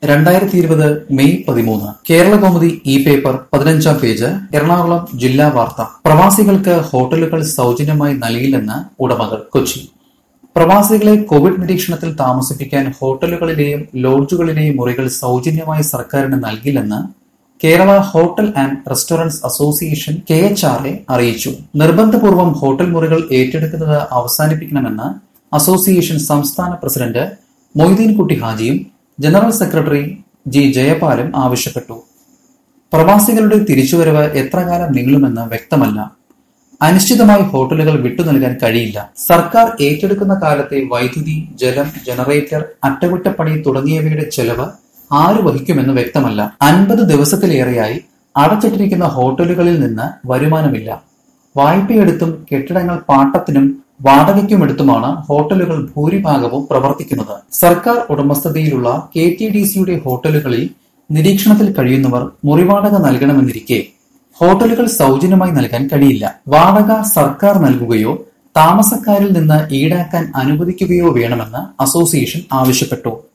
രണ്ടായിരത്തി ഇരുപത് മെയ് പതിമൂന്ന് കേരളകൗമുദി ഇ പേപ്പർ പതിനഞ്ചാം പേജ് എറണാകുളം ജില്ലാ വാർത്ത പ്രവാസികൾക്ക് ഹോട്ടലുകൾ സൗജന്യമായി നൽകില്ലെന്ന് ഉടമകൾ കൊച്ചി പ്രവാസികളെ കോവിഡ് നിരീക്ഷണത്തിൽ താമസിപ്പിക്കാൻ ഹോട്ടലുകളിലെയും ലോഡ്ജുകളിലെയും മുറികൾ സൗജന്യമായി സർക്കാരിന് നൽകില്ലെന്ന് Kerala hotel and restaurants association K H R A അറിയിച്ചു നിർബന്ധപൂർവ്വം ഹോട്ടൽ മുറികൾ ഏറ്റെടുക്കുന്നത് അവസാനിപ്പിക്കണമെന്ന് അസോസിയേഷൻ സംസ്ഥാന പ്രസിഡന്റ് മൊയ്തീൻകുട്ടി ഹാജിയും ജനറൽ സെക്രട്ടറി ജി ജയപാലും ആവശ്യപ്പെട്ടു പ്രവാസികളുടെ തിരിച്ചുവരവ് എത്ര കാലം നീളുമെന്ന് വ്യക്തമല്ല അനിശ്ചിതമായി ഹോട്ടലുകൾ വിട്ടു നൽകാൻ കഴിയില്ല സർക്കാർ ഏറ്റെടുക്കുന്ന കാലത്തെ വൈദ്യുതി ജലം ജനറേറ്റർ അറ്റകുറ്റപ്പണി തുടങ്ങിയവയുടെ ചെലവ് ആര് വഹിക്കുമെന്ന് വ്യക്തമല്ല അൻപത് ദിവസത്തിലേറെയായി അടച്ചിട്ടിരിക്കുന്ന ഹോട്ടലുകളിൽ നിന്ന് വരുമാനമില്ല വായ്പയെടുത്തും കെട്ടിടങ്ങൾ പാട്ടത്തിനും വാടകയ്ക്കുമെടുത്തുമാണ് ഹോട്ടലുകൾ ഭൂരിഭാഗവും പ്രവർത്തിക്കുന്നത് സർക്കാർ ഉടമസ്ഥതയിലുള്ള കെ ടി ഡി സിയുടെ ഹോട്ടലുകളിൽ നിരീക്ഷണത്തിൽ കഴിയുന്നവർ മുറിവാടക നൽകണമെന്നിരിക്കെ ഹോട്ടലുകൾ സൗജന്യമായി നൽകാൻ കഴിയില്ല വാടക സർക്കാർ നൽകുകയോ താമസക്കാരിൽ നിന്ന് ഈടാക്കാൻ അനുവദിക്കുകയോ വേണമെന്ന് അസോസിയേഷൻ ആവശ്യപ്പെട്ടു